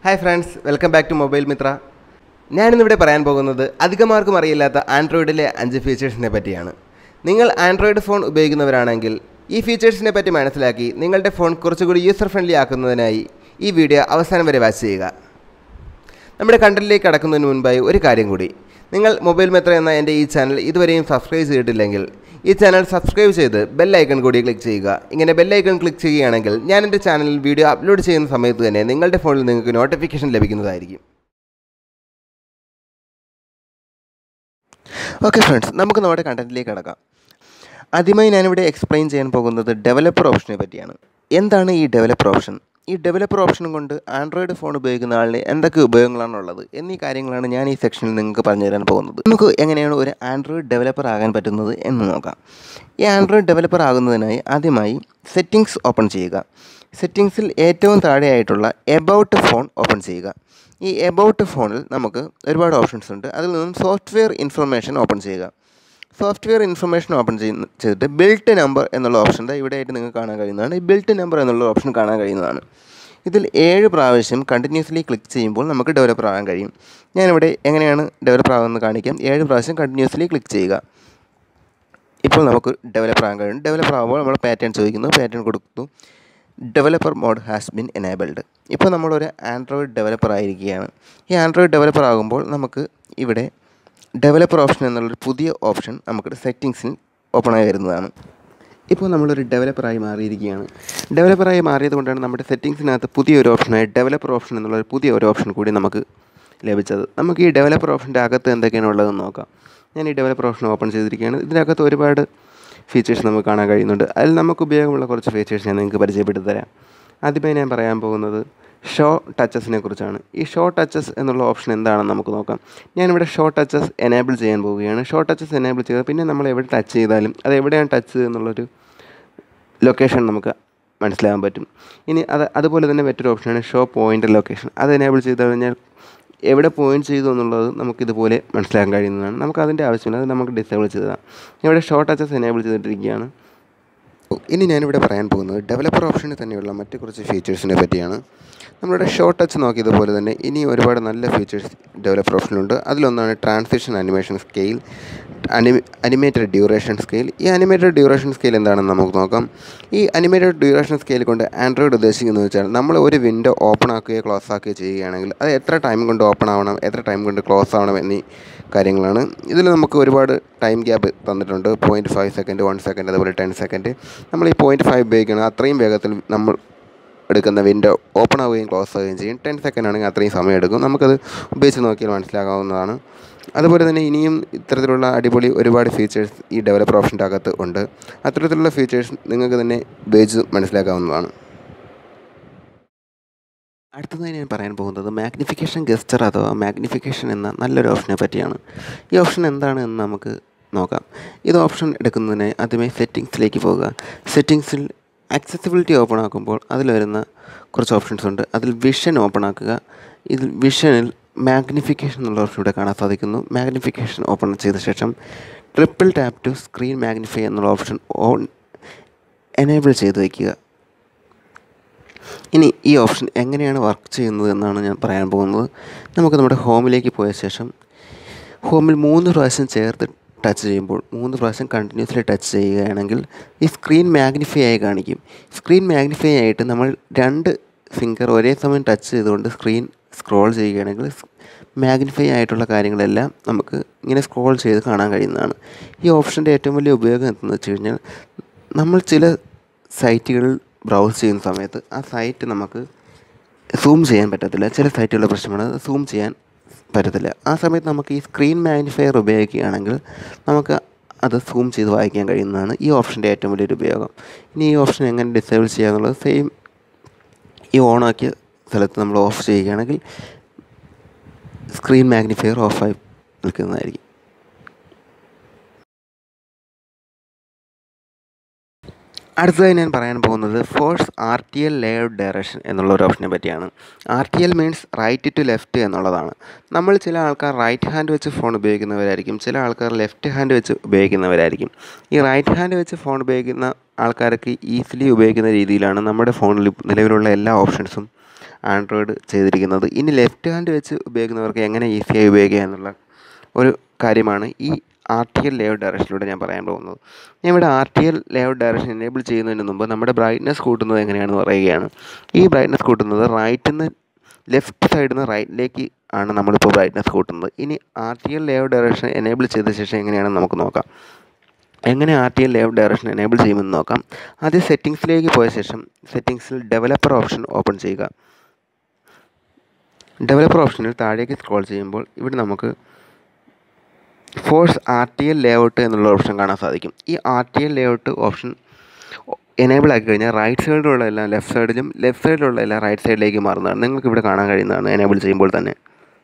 hi friends welcome back to mobile Mitra ഞാനിന്നിവിടെ പറയാൻ പോകുന്നത് അധികമാർക്കും അറിയില്ലാത്ത ആൻഡ്രോയിഡിലെ അഞ്ച് ഫീച്ചേഴ്സിനെ പറ്റിയാണ് നിങ്ങൾ ആൻഡ്രോയിഡ് ഫോൺ ഉപയോഗിക്കുന്നവരാണെങ്കിൽ ഈ ഫീച്ചേഴ്സിനെ പറ്റി മനസ്സിലാക്കി നിങ്ങളുടെ ഫോൺ കുറച്ചുകൂടി യൂസർ ഫ്രണ്ട്ലി ആക്കുന്നതിനായി ഈ വീഡിയോ അവസാനം വരെ വാച്ച് ചെയ്യുക നമ്മുടെ കണ്ടന്റിലേക്ക് കടക്കുന്നതിന് മുൻപായി ഒരു കാര്യം കൂടി നിങ്ങൾ മൊബൈൽ മെത്ര എന്ന എൻ്റെ ഈ ചാനൽ ഇതുവരെയും സബ്സ്ക്രൈബ് ചെയ്തിട്ടില്ലെങ്കിൽ ഈ ചാനൽ സബ്സ്ക്രൈബ് ചെയ്ത് ബെൽ ഐക്കൺ കൂടി ക്ലിക്ക് ചെയ്യുക ഇങ്ങനെ ബെൽ ഐക്കൺ ക്ലിക്ക് ചെയ്യുകയാണെങ്കിൽ ഞാൻ എൻ്റെ ചാനലിൽ വീഡിയോ അപ്ലോഡ് ചെയ്യുന്ന സമയത്ത് തന്നെ നിങ്ങളുടെ ഫോണിൽ നിങ്ങൾക്ക് നോട്ടിഫിക്കേഷൻ ലഭിക്കുന്നതായിരിക്കും ഓക്കെ ഫ്രണ്ട്സ് നമുക്ക് നമ്മുടെ കണ്ടന്റിലേക്ക് കടക്കാം ആദ്യമായി ഞാനിവിടെ എക്സ്പ്ലെയിൻ ചെയ്യാൻ പോകുന്നത് ഡെവലപ്പർ ഓപ്ഷനെ പറ്റിയാണ് എന്താണ് ഈ ഡെവലപ്പർ ഓപ്ഷൻ ഈ ഡെവലപ്പർ ഓപ്ഷൻ കൊണ്ട് ആൻഡ്രോയിഡ് ഫോൺ ഉപയോഗിക്കുന്ന ആളിന് എന്തൊക്കെ ഉപയോഗങ്ങളാണ് ഉള്ളത് എന്നീ കാര്യങ്ങളാണ് ഞാൻ ഈ സെക്ഷനിൽ നിങ്ങൾക്ക് പറഞ്ഞു തരാൻ പോകുന്നത് നമുക്ക് എങ്ങനെയാണ് ഒരു ആൻഡ്രോയിഡ് ഡെവലപ്പർ ആകാൻ പറ്റുന്നത് എന്ന് നോക്കാം ഈ ആൻഡ്രോയിഡ് ഡെവലപ്പർ ആകുന്നതിനായി ആദ്യമായി സെറ്റിങ്സ് ഓപ്പൺ ചെയ്യുക സെറ്റിങ്സിൽ ഏറ്റവും താഴെയായിട്ടുള്ള എബൌട്ട് ഫോൺ ഓപ്പൺ ചെയ്യുക ഈ എബൌട്ട് ഫോണിൽ നമുക്ക് ഒരുപാട് ഓപ്ഷൻസ് ഉണ്ട് അതിൽ നിന്നും സോഫ്റ്റ്വെയർ ഇൻഫർമേഷൻ ഓപ്പൺ ചെയ്യുക സോഫ്റ്റ്വെയർ ഇൻഫർമേഷൻ ഓപ്പൺ ചെയ്യുന്ന ചെയ്തിട്ട് ബിൽട്ട് നമ്പർ എന്നുള്ള ഓപ്ഷൻ ദാ ഇവിടെ ആയിട്ട് നിങ്ങൾക്ക് കാണാൻ കഴിയുന്നതാണ് ഈ ബിൽട്ട് നമ്പർ എന്നുള്ള ഓപ്ഷൻ കാണാൻ കഴിയുന്നതാണ് ഇതിൽ ഏഴ് പ്രാവശ്യം കണ്ടിന്യൂസ്ലി ക്ലിക്ക് ചെയ്യുമ്പോൾ നമുക്ക് ഡെവലപ്പർ ആകാൻ കഴിയും ഞാനിവിടെ എങ്ങനെയാണ് ഡെവലപ്പർ ആകുന്നത് കാണിക്കാം ഏഴ് പ്രാവശ്യം കണ്ടിന്യൂസ്ലി ക്ലിക്ക് ചെയ്യുക ഇപ്പോൾ നമുക്ക് ഡെവലപ്പർ ആകാൻ കഴിയും ഡെവലപ്പർ ആകുമ്പോൾ നമ്മൾ പാറ്റേൺ ചോദിക്കുന്നു പാറ്റേൺ കൊടുത്തു developer mode has been enabled ഇപ്പോൾ നമ്മളൊരു ആൻഡ്രോയിഡ് ഡെവലപ്പർ ആയിരിക്കുകയാണ് ഈ ആൻഡ്രോയിഡ് ഡെവലപ്പർ ആകുമ്പോൾ നമുക്ക് ഇവിടെ ഡെവലപ്പർ ഓപ്ഷൻ എന്നുള്ളൊരു പുതിയ ഓപ്ഷൻ നമുക്ക് സെറ്റിങ്സിൽ ഓപ്പണായി വരുന്നതാണ് ഇപ്പോൾ നമ്മളൊരു ഡെവലപ്പറായി മാറിയിരിക്കുകയാണ് ഡെവലപ്പറായി മാറിയത് കൊണ്ടാണ് നമ്മുടെ സെറ്റിങ്സിനകത്ത് പുതിയൊരു ഓപ്ഷനായി ഡെവലപ്പർ ഓപ്ഷൻ എന്നുള്ളൊരു പുതിയ ഒരു ഓപ്ഷൻ കൂടി നമുക്ക് ലഭിച്ചത് നമുക്ക് ഈ ഡെവലപ്പർ ഓപ്ഷൻ്റെ അകത്ത് എന്തൊക്കെയാണ് ഉള്ളതെന്ന് നോക്കാം ഞാൻ ഈ ഡെവലപ്പർ ഓപ്ഷൻ ഓപ്പൺ ചെയ്തിരിക്കുകയാണ് ഇതിനകത്ത് ഒരുപാട് ഫീച്ചേഴ്സ് നമുക്ക് കാണാൻ കഴിയുന്നുണ്ട് അതിൽ നമുക്ക് ഉപയോഗമുള്ള കുറച്ച് ഫീച്ചേഴ്സ് ഞാൻ നിങ്ങൾക്ക് പരിചയപ്പെടുത്തി തരാം ആദ്യമായി ഞാൻ പറയാൻ പോകുന്നത് ഷോ ടച്ചസിനെ കുറിച്ചാണ് ഈ ഷോ ടച്ചസ് എന്നുള്ള ഓപ്ഷൻ എന്താണെന്ന് നമുക്ക് നോക്കാം ഞാനിവിടെ ഷോ ടച്ചസ് എനേബിൾ ചെയ്യാൻ പോവുകയാണ് ഷോ ടച്ചസ് എനേബിൾ ചെയ്താൽ പിന്നെ നമ്മൾ എവിടെ ടച്ച് ചെയ്താലും അത് എവിടെയാണ് ടച്ച് എന്നുള്ളൊരു ലൊക്കേഷൻ നമുക്ക് മനസ്സിലാകാൻ പറ്റും ഇനി അത് അതുപോലെ തന്നെ മറ്റൊരു ഓപ്ഷനാണ് ഷോ പോയിൻ്റ് ലൊക്കേഷൻ അത് എനേബിൾ ചെയ്ത് കഴിഞ്ഞാൽ എവിടെ പോയിന്റ് ചെയ്തു എന്നുള്ളത് നമുക്കിതുപോലെ മനസ്സിലാക്കാൻ കഴിയുന്നതാണ് നമുക്ക് അതിൻ്റെ ആവശ്യമില്ല അത് നമുക്ക് ഡിസേബിൾ ചെയ്തതാണ് ഇവിടെ ഷോ ടച്ചസ് എനേബിൾ ചെയ്തിട്ടിരിക്കുകയാണ് ഇനി ഞാനിവിടെ പറയാൻ പോകുന്നത് ഡെവലപ്പർ ഓപ്ഷനിൽ തന്നെയുള്ള മറ്റ് കുറച്ച് ഫീച്ചേഴ്സിനെ പറ്റിയാണ് നമ്മളുടെ ഷോ ടച്ച് നോക്കിയതുപോലെ തന്നെ ഇനി ഒരുപാട് നല്ല ഫീച്ചേഴ്സ് ഡെവലപ്പർ ഓപ്ഷനിലുണ്ട് അതിലൊന്നാണ് ട്രാൻസിഷൻ അനിമേഷൻ സ്കെയിൽ അനിമ അനിമേറ്റഡ് ഡ്യൂറേഷൻ സ്കെയിൽ ഈ അനിമേറ്റഡ് ഡ്യൂറേഷൻ സ്കെയിൽ എന്താണെന്ന് നമുക്ക് നോക്കാം ഈ അനിമേറ്റഡ് ഡ്യൂറേഷൻ സ്കെയിൽ കൊണ്ട് ആൻഡ്രോയിഡ് ഉദ്ദേശിക്കുന്നത് വെച്ചാൽ നമ്മൾ ഒരു വിൻഡോ ഓപ്പൺ ആക്കുകയോ ക്ലോസ് ആക്കുകയോ ചെയ്യുകയാണെങ്കിൽ അത് എത്ര ടൈം കൊണ്ട് ഓപ്പൺ ആവണം എത്ര ടൈം കൊണ്ട് ക്ലോസ് ആവണം എന്നീ കാര്യങ്ങളാണ് ഇതിൽ നമുക്ക് ഒരുപാട് ടൈം ഗ്യാപ്പ് തന്നിട്ടുണ്ട് point five second one second അതുപോലെ ടെൻ സെക്കൻഡ് നമ്മൾ ഈ പോയിൻറ്റ് ഫൈവ് ഉപയോഗിക്കണം അത്രയും വേഗത്തിൽ നമ്മൾ എടുക്കുന്ന വിൻഡോ ഓപ്പൺ ആവുകയും ക്ലോസ് ആവുകയും ചെയ്യും ടെൻ സെക്കൻഡ് ആണെങ്കിൽ അത്രയും സമയം എടുക്കും നമുക്കത് ഉപയോഗിച്ച് നോക്കിയാൽ മനസ്സിലാക്കാവുന്നതാണ് അതുപോലെ തന്നെ ഇനിയും ഇത്തരത്തിലുള്ള അടിപൊളി ഒരുപാട് ഫീച്ചേഴ്സ് ഈ ഡെവലപ്പർ ഓപ്ഷൻ്റെ അകത്ത് ഉണ്ട് അത്തരത്തിലുള്ള ഫീച്ചേഴ്സ് നിങ്ങൾക്ക് തന്നെ ഉപയോഗിച്ച് മനസ്സിലാക്കാവുന്നതാണ് അടുത്തതായി ഞാൻ പറയാൻ പോകുന്നത് മാഗ്നിഫിക്കേഷൻ ഗസ്റ്റർ അഥവാ മാഗ്നിഫിക്കേഷൻ എന്ന നല്ലൊരു ഓപ്ഷനെ പറ്റിയാണ് ഈ ഓപ്ഷൻ എന്താണ് എന്ന് നമുക്ക് നോക്കാം ഇത് ഓപ്ഷൻ എടുക്കുന്നതിന് ആദ്യമായി സെറ്റിങ്സിലേക്ക് പോകുക സെറ്റിങ്സിൽ ആക്സസിബിലിറ്റി ഓപ്പൺ ആക്കുമ്പോൾ അതിൽ വരുന്ന കുറച്ച് ഓപ്ഷൻസ് ഉണ്ട് അതിൽ വിഷൻ ഓപ്പൺ ആക്കുക ഇതിൽ വിഷനിൽ മാഗ്നിഫിക്കേഷൻ എന്നുള്ള ഓപ്ഷൻ ഇവിടെ കാണാൻ സാധിക്കുന്നു മാഗ്നിഫിക്കേഷൻ ഓപ്പൺ ചെയ്ത ശേഷം triple tap to screen magnify എന്നുള്ള ഓപ്ഷൻ ഓൺ എനേബിൾ ചെയ്ത് വയ്ക്കുക ഇനി ഈ ഓപ്ഷൻ എങ്ങനെയാണ് വർക്ക് ചെയ്യുന്നത് എന്നാണ് ഞാൻ പറയാൻ പോകുന്നത് നമുക്ക് നമ്മുടെ ഹോമിലേക്ക് പോയ ശേഷം ഹോമിൽ മൂന്ന് പ്രാവശ്യം ചേർത്ത് ടച്ച് ചെയ്യുമ്പോൾ മൂന്ന് പ്രാവശ്യം കണ്ടിന്യൂസ്ലി ടച്ച് ചെയ്യുകയാണെങ്കിൽ ഈ സ്ക്രീൻ മാഗ്നിഫൈ ആയി കാണിക്കും സ്ക്രീൻ മാഗ്നിഫൈ ആയിട്ട് നമ്മൾ രണ്ട് ഫിംഗർ ഒരേ സമയം ടച്ച് ചെയ്തുകൊണ്ട് സ്ക്രീൻ സ്ക്രോൾ ചെയ്യുകയാണെങ്കിൽ മാഗ്നിഫൈ ആയിട്ടുള്ള കാര്യങ്ങളെല്ലാം നമുക്ക് ഇങ്ങനെ സ്ക്രോൾ ചെയ്ത് കാണാൻ കഴിയുന്നതാണ് ഈ ഓപ്ഷൻ്റെ ഏറ്റവും വലിയ ഉപയോഗം എന്തെന്ന് വെച്ച് കഴിഞ്ഞാൽ നമ്മൾ ചില സൈറ്റുകളിൽ ബ്രൗസ് ചെയ്യുന്ന സമയത്ത് ആ സൈറ്റ് നമുക്ക് സൂം ചെയ്യാൻ പറ്റത്തില്ല ചില സൈറ്റുകളുടെ പ്രശ്നമാണ് സൂം ചെയ്യാൻ പറ്റത്തില്ല ആ സമയത്ത് നമുക്ക് ഈ സ്ക്രീൻ മാഗ്നിഫയർ ഉപയോഗിക്കുകയാണെങ്കിൽ നമുക്ക് അത് സൂം ചെയ്ത് വായിക്കാൻ കഴിയുന്നതാണ് ഈ ഓപ്ഷൻ്റെ ഏറ്റവും വലിയൊരു ഉപയോഗം ഇനി ഈ ഓപ്ഷൻ എങ്ങനെ ഡിസേബിൾ ചെയ്യാന്നുള്ളത് സെയിം ഈ ഓണാക്കിയ സ്ഥലത്ത് നമ്മൾ ഓഫ് ചെയ്യുകയാണെങ്കിൽ സ്ക്രീൻ മാഗ്നിഫയർ ഓഫായി നിൽക്കുന്നതായിരിക്കും അടുത്തതായി ഞാൻ പറയാൻ പോകുന്നത് force R T L layout direction എന്നുള്ള ഒരു ഓപ്ഷനെ പറ്റിയാണ് R T L means right to left എന്നുള്ളതാണ് നമ്മൾ ചില ആൾക്കാർ റൈറ്റ് ഹാൻഡ് വെച്ച് ഫോൺ ഉപയോഗിക്കുന്നവരായിരിക്കും ചില ആൾക്കാർ ലെഫ്റ്റ് ഹാൻഡ് വെച്ച് ഉപയോഗിക്കുന്നവരായിരിക്കും ഈ റൈറ്റ് ഹാൻഡ് വെച്ച് ഫോൺ ഉപയോഗിക്കുന്ന ആൾക്കാർക്ക് ഈസിലി ഉപയോഗിക്കുന്ന രീതിയിലാണ് നമ്മുടെ ഫോണിൽ നിലവിലുള്ള എല്ലാ ഓപ്ഷൻസും ആൻഡ്രോയിഡ് ചെയ്തിരിക്കുന്നത് ഇനി ലെഫ്റ്റ് ഹാൻഡ് വെച്ച് ഉപയോഗിക്കുന്നവർക്ക് എങ്ങനെ ഈസിയായി ഉപയോഗിക്കുക എന്നുള്ള ഒരു കാര്യമാണ് ഈ ആർ ടി എൽ ലേഔട്ട് ഡയറക്ഷനിലൂടെ ഞാൻ പറയാൻ പോകുന്നത് ഞാൻ ഇവിടെ R T L layout direction enable ചെയ്യുന്നതിന് മുമ്പ് നമ്മുടെ ബ്രൈറ്റ്നസ് കൂട്ടുന്നത് എങ്ങനെയാണെന്ന് പറയുകയാണ് ഈ ബ്രൈറ്റ്നസ് കൂട്ടുന്നത് റൈറ്റിൽ നിന്ന് ലെഫ്റ്റ് സൈഡിൽ നിന്ന് റൈറ്റിലേക്ക് ആണ് നമ്മളിപ്പോൾ ബ്രൈറ്റ്നസ് കൂട്ടുന്നത് ഇനി R T L layout direction enable ചെയ്ത ശേഷം എങ്ങനെയാണെന്ന് നമുക്ക് നോക്കാം എങ്ങനെ R T L layout direction enable ചെയ്യുമെന്ന് നോക്കാം ആദ്യം സെറ്റിങ്സിലേക്ക് പോയ ശേഷം സെറ്റിങ്സിൽ ഡെവലപ്പർ ഓപ്ഷൻ ഓപ്പൺ ചെയ്യുക ഡെവലപ്പർ ഓപ്ഷനിൽ താഴേക്ക് സ്ക്രോൾ ചെയ്യുമ്പോൾ ഇവിടെ നമുക്ക് force R T L layout എന്നുള്ള ഓപ്ഷൻ കാണാൻ സാധിക്കും ഈ R T L layout option enable ആക്കി കഴിഞ്ഞാൽ റൈറ്റ് സൈഡിലുള്ള എല്ലാം ലെഫ്റ്റ് സൈഡിലും ലെഫ്റ്റ് സൈഡിലുള്ള എല്ലാം റൈറ്റ് സൈഡിലേക്ക് മാറുന്നതാണ് നിങ്ങൾക്ക് ഇവിടെ കാണാൻ കഴിയുന്നതാണ് എനേബിൾ ചെയ്യുമ്പോൾ തന്നെ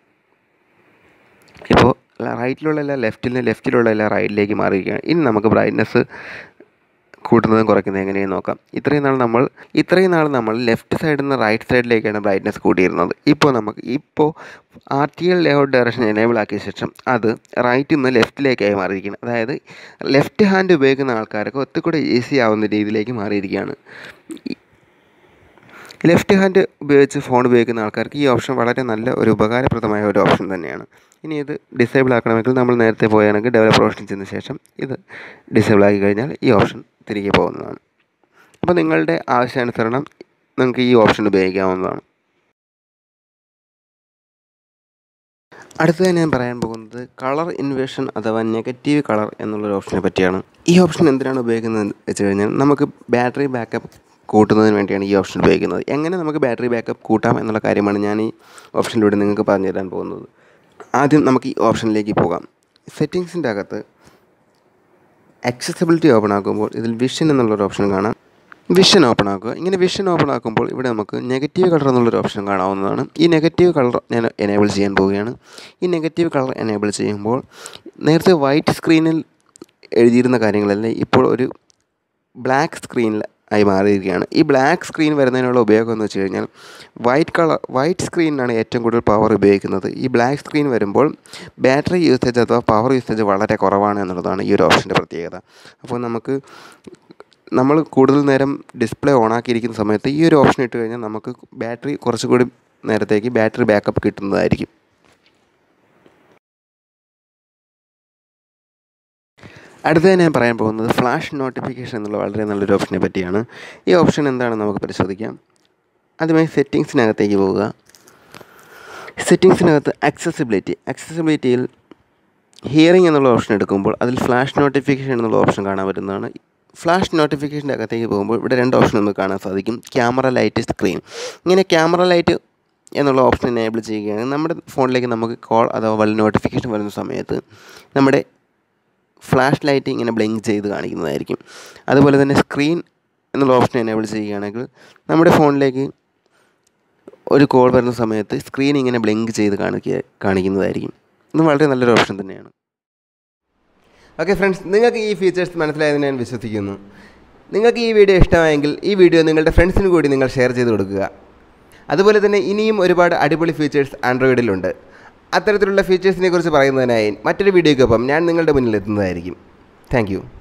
ഇപ്പോൾ റൈറ്റിലുള്ള എല്ലാം ലെഫ്റ്റിൽ നിന്ന് ലെഫ്റ്റിലുള്ള എല്ലാം റൈറ്റിലേക്ക് മാറിയിരിക്കുകയാണ് ഇനി നമുക്ക് ബ്രൈറ്റ്നസ് കൂട്ടുന്നതും കുറയ്ക്കുന്നതും എങ്ങനെയെന്ന് നോക്കാം ഇത്രയും നാൾ നമ്മൾ ഇത്രയും നാൾ നമ്മൾ ലെഫ്റ്റ് സൈഡിൽ നിന്ന് റൈറ്റ് സൈഡിലേക്കാണ് ബ്രൈറ്റ്നസ് കൂട്ടിയിരുന്നത് ഇപ്പോൾ നമുക്ക് ഇപ്പോൾ R T L layout direction enable ആക്കിയ ശേഷം അത് റൈറ്റിൽ നിന്ന് ലെഫ്റ്റിലേക്കായി മാറിയിരിക്കുകയാണ് അതായത് ലെഫ്റ്റ് ഹാൻഡ് ഉപയോഗിക്കുന്ന ആൾക്കാർക്ക് ഒത്തുകൂടെ ഈസി ആവുന്ന രീതിയിലേക്ക് മാറിയിരിക്കുകയാണ് ലെഫ്റ്റ് ഹാൻഡ് ഉപയോഗിച്ച് ഫോൺ ഉപയോഗിക്കുന്ന ആൾക്കാർക്ക് ഈ ഓപ്ഷൻ വളരെ നല്ല ഒരു ഉപകാരപ്രദമായ ഒരു ഓപ്ഷൻ തന്നെയാണ് ഇനി ഇത് ഡിസേബിൾ ആക്കണമെങ്കിൽ നമ്മൾ നേരത്തെ പോയാണെങ്കിൽ ഡെവലപ്പർ ഓപ്ഷൻ ചെന്ന ശേഷം ഇത് ഡിസേബിൾ ആക്കി കഴിഞ്ഞാൽ ഈ ഓപ്ഷൻ തിരികെ പോകുന്നതാണ് അപ്പോൾ നിങ്ങളുടെ ആവശ്യാനുസരണം നിങ്ങൾക്ക് ഈ ഓപ്ഷൻ ഉപയോഗിക്കാവുന്നതാണ് അടുത്തതായി ഞാൻ പറയാൻ പോകുന്നത് കളർ ഇൻവേഷൻ അഥവാ നെഗറ്റീവ് കളർ എന്നുള്ളൊരു ഓപ്ഷനെ പറ്റിയാണ് ഈ ഓപ്ഷൻ എന്തിനാണ് ഉപയോഗിക്കുന്നത് വെച്ച് കഴിഞ്ഞാൽ നമുക്ക് ബാറ്ററി ബാക്കപ്പ് കൂട്ടുന്നതിന് വേണ്ടിയാണ് ഈ ഓപ്ഷൻ ഉപയോഗിക്കുന്നത് എങ്ങനെ നമുക്ക് ബാറ്ററി ബാക്കപ്പ് കൂട്ടാം എന്നുള്ള കാര്യമാണ് ഞാൻ ഈ ഓപ്ഷനിലൂടെ നിങ്ങൾക്ക് പറഞ്ഞു തരാൻ പോകുന്നത് ആദ്യം നമുക്ക് ഈ ഓപ്ഷനിലേക്ക് പോകാം സെറ്റിങ്സിൻ്റെ അകത്ത് അക്സസിബിലിറ്റി ഓപ്പൺ ആക്കുമ്പോൾ ഇതിൽ വിഷൻ എന്നുള്ളൊരു ഓപ്ഷൻ കാണാം വിഷൻ ഓപ്പൺ ആക്കുക ഇങ്ങനെ വിഷൻ ഓപ്പൺ ആക്കുമ്പോൾ ഇവിടെ നമുക്ക് നെഗറ്റീവ് കളർ എന്നുള്ളൊരു ഓപ്ഷൻ കാണാവുന്നതാണ് ഈ നെഗറ്റീവ് കളർ ഞാൻ എനേബിൾ ചെയ്യാൻ പോവുകയാണ് ഈ നെഗറ്റീവ് കളർ എനേബിൾ ചെയ്യുമ്പോൾ നേരത്തെ വൈറ്റ് സ്ക്രീനിൽ എഴുതിയിരുന്ന കാര്യങ്ങളെല്ലാം ഇപ്പോൾ ഒരു ബ്ലാക്ക് സ്ക്രീനിൽ ആയി മാറിയിരിക്കുകയാണ് ഈ ബ്ലാക്ക് സ്ക്രീൻ വരുന്നതിനുള്ള ഉപയോഗം എന്ന് വെച്ച് കഴിഞ്ഞാൽ വൈറ്റ് കളർ വൈറ്റ് സ്ക്രീനിലാണ് ഏറ്റവും കൂടുതൽ പവർ ഉപയോഗിക്കുന്നത് ഈ ബ്ലാക്ക് സ്ക്രീൻ വരുമ്പോൾ ബാറ്ററി യൂസേജ് അഥവാ പവർ യൂസേജ് വളരെ കുറവാണ് എന്നുള്ളതാണ് ഈ ഒരു ഓപ്ഷൻ്റെ പ്രത്യേകത അപ്പോൾ നമുക്ക് നമ്മൾ കൂടുതൽ നേരം ഡിസ്പ്ലേ ഓണാക്കിയിരിക്കുന്ന സമയത്ത് ഈ ഒരു ഓപ്ഷൻ ഇട്ട് കഴിഞ്ഞാൽ നമുക്ക് ബാറ്ററി കുറച്ചുകൂടി നേരത്തേക്ക് ബാറ്ററി ബാക്കപ്പ് കിട്ടുന്നതായിരിക്കും അടുത്തത് ഞാൻ പറയാൻ പോകുന്നത് ഫ്ലാഷ് നോട്ടിഫിക്കേഷൻ എന്നുള്ള വളരെ നല്ലൊരു ഓപ്ഷനെ പറ്റിയാണ് ഈ ഓപ്ഷൻ എന്താണെന്ന് നമുക്ക് പരിശോധിക്കാം ആദ്യമായി സെറ്റിങ്സിനകത്തേക്ക് പോവുക സെറ്റിങ്സിനകത്ത് അക്സസിബിലിറ്റി അക്സസിബിലിറ്റിയിൽ ഹിയറിംഗ് എന്നുള്ള ഓപ്ഷൻ എടുക്കുമ്പോൾ അതിൽ ഫ്ലാഷ് നോട്ടിഫിക്കേഷൻ എന്നുള്ള ഓപ്ഷൻ കാണാൻ പറ്റുന്നതാണ് ഫ്ലാഷ് നോട്ടിഫിക്കേഷൻ്റെ അകത്തേക്ക് പോകുമ്പോൾ ഇവിടെ രണ്ട് ഓപ്ഷൻ നമുക്ക് കാണാൻ സാധിക്കും ക്യാമറ ലൈറ്റ് സ്ക്രീൻ ഇങ്ങനെ ക്യാമറ ലൈറ്റ് എന്നുള്ള ഓപ്ഷൻ എനേബിൾ ചെയ്യുകയാണെങ്കിൽ നമ്മുടെ ഫോണിലേക്ക് നമുക്ക് കോൾ അഥവാ വല്ല നോട്ടിഫിക്കേഷൻ വരുന്ന സമയത്ത് നമ്മുടെ ഫ്ലാഷ് ലൈറ്റ് ഇങ്ങനെ ബ്ലിങ്ക് ചെയ്ത് കാണിക്കുന്നതായിരിക്കും അതുപോലെ തന്നെ സ്ക്രീൻ എന്നുള്ള ഓപ്ഷൻ എനേബിൾ ചെയ്യുകയാണെങ്കിൽ നമ്മുടെ ഫോണിലേക്ക് ഒരു കോൾ വരുന്ന സമയത്ത് സ്ക്രീൻ ഇങ്ങനെ ബ്ലിങ്ക് ചെയ്ത് കാണിക്കുക കാണിക്കുന്നതായിരിക്കും ഇത് വളരെ നല്ലൊരു ഓപ്ഷൻ തന്നെയാണ് ഓക്കെ ഫ്രണ്ട്സ് നിങ്ങൾക്ക് ഈ ഫീച്ചേഴ്സ് മനസ്സിലായതെന്ന് ഞാൻ വിശ്വസിക്കുന്നു നിങ്ങൾക്ക് ഈ വീഡിയോ ഇഷ്ടമായെങ്കിൽ ഈ വീഡിയോ നിങ്ങളുടെ ഫ്രണ്ട്സിന് കൂടി നിങ്ങൾ ഷെയർ ചെയ്ത് കൊടുക്കുക അതുപോലെ തന്നെ ഇനിയും ഒരുപാട് അടിപൊളി ഫീച്ചേഴ്സ് ആൻഡ്രോയിഡിലുണ്ട് അത്തരത്തിലുള്ള ഫീച്ചേഴ്സിനെ കുറിച്ച് പറയുന്നതിനായി മറ്റൊരു വീഡിയോയ്ക്കൊപ്പം ഞാൻ നിങ്ങളുടെ മുന്നിൽ എത്തുന്നതായിരിക്കും താങ്ക്